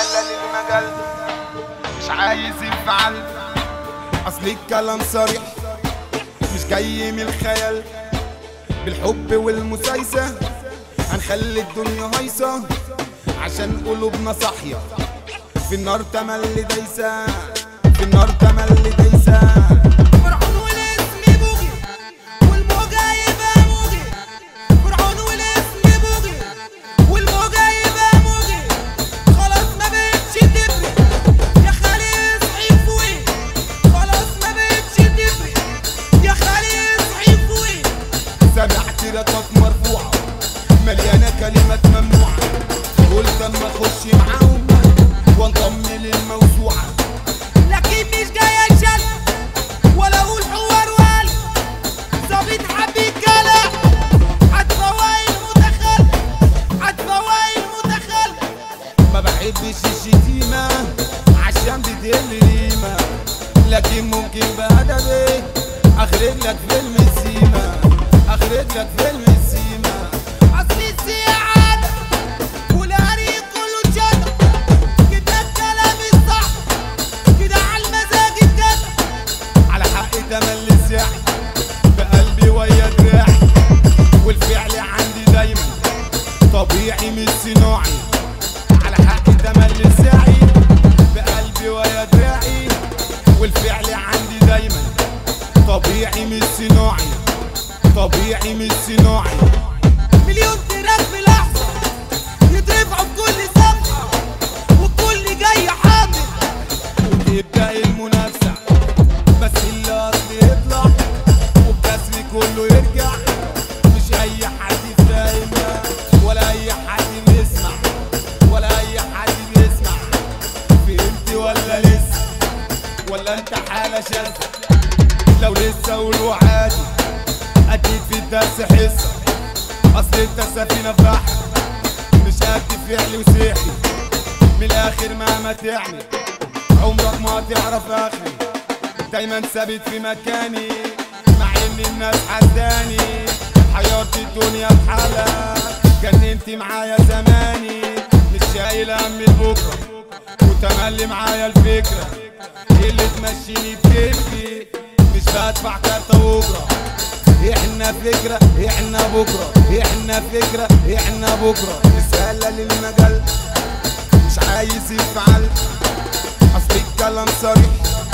سهلة للمجال مش عايز يفعل اصل الكلام صريح مش جاي من الخيال بالحب والمسايسة هنخلي الدنيا هايصة عشان قلوبنا صاحية في النار تملي دايسة في النار تملي دايسة فرعون والاسم بوغي والموجة يبقى موجي فرعون والاسم بوغي والموجة يبقى موجي خلاص ما بقتش تفرق يا خالي اصحي فوقي خلاص ما بقتش تفرق يا خالي اصحي فوقي سمعت رقات مرفوعة مليانة كلمات ممنوعة قلت اما اخش معاهم وانضم للموسوعة لكن مش جاي اشل ولا اقول حوار وقال ظابط حبيب كلام عالفواي المتخل عالفواي المتخل ما بحبش الشتيمة عشان بتقل ريمة لكن ممكن بأدبي اخرج لك فيلم السيما اخرج لك فيلم السيما اصل السعادة والهري كله اتشدة كده الكلام الصح كده عالمزاج اتكتب على حق تملي السعي بقلبي ويا دراعي والفعل عندي دايما طبيعي مش صناعي على حق تملي السعي بقلبي ويا دراعي والفعل عندي دايما طبيعي مش صناعي طبيعي مش صناعي مليون تراك في لحظة يترفعوا في كل صفحة والكل جاي حاضر وتبدأ المنافسة بس اللي أصلي يطلع والكسر كله يرجع مش أي حد يفهمنا ولا أي حد بيسمع ولا أي حد بيسمع فهمت ولا لسه ولا أنت حالة شاذة لو لسه قولوا عادي أكيد في الدرس حصة أصل أنت سفينة في بحر مش قد فعلي وسحري من الآخر مهما تعمل عمرك ما تعرف اخري دايما ثابت في مكاني مع ان الناس حداني حيرت الدنيا بحالها جننت معايا زماني مش شايل هم لبكره وتملي معايا الفكره اللي تمشيني بكيفي مش بدفع كارت اجره احنا فكرة احنا بكرة احنا فكرة احنا بكرة رسالة للمجال مش عايز يفعل اصل الكلام صريح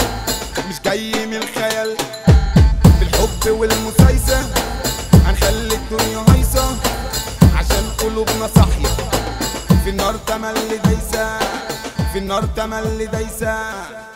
مش جاي من الخيال بالحب والمسايسة هنخلي الدنيا هايصة عشان قلوبنا صاحية في النار تملي دايسة في النار تملي دايسة